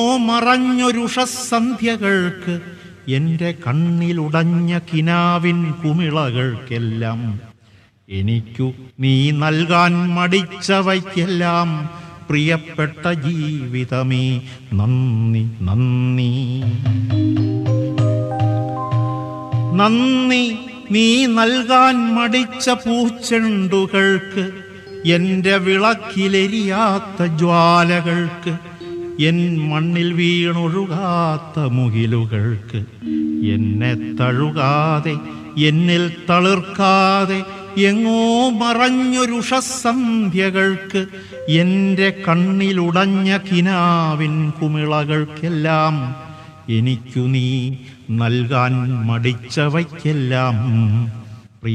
ഓ മറഞ്ഞൊരുഷസന്ധ്യകൾക്ക് എൻ്റെ കണ്ണിലുടഞ്ഞ കിനാവിൻ കുമിളകൾക്കെല്ലാം എനിക്കു നീ നൽകാൻ മടിച്ചവയ്ക്കെല്ലാം പ്രിയപ്പെട്ട ജീവിതമേ നന്ദി നന്ദി നന്ദി നീ നൽകാൻ മടിച്ച പൂച്ചെണ്ടുകൾക്ക് എന്റെ വിളക്കിലെരിയാത്ത ജ്വാലകൾക്ക് എൻ മണ്ണിൽ വീണൊഴുകാത്ത മുകിലുകൾക്ക് എന്നെ തഴുകാതെ എന്നിൽ തളിർക്കാതെ എങ്ങോ മറഞ്ഞൊരുഷസന്ധ്യകൾക്ക് എന്റെ കണ്ണിലുടഞ്ഞ കിനാവിൻ കുമിളകൾക്കെല്ലാം എനിക്കു നീ നൽകാൻ മടിച്ചവയ്ക്കെല്ലാം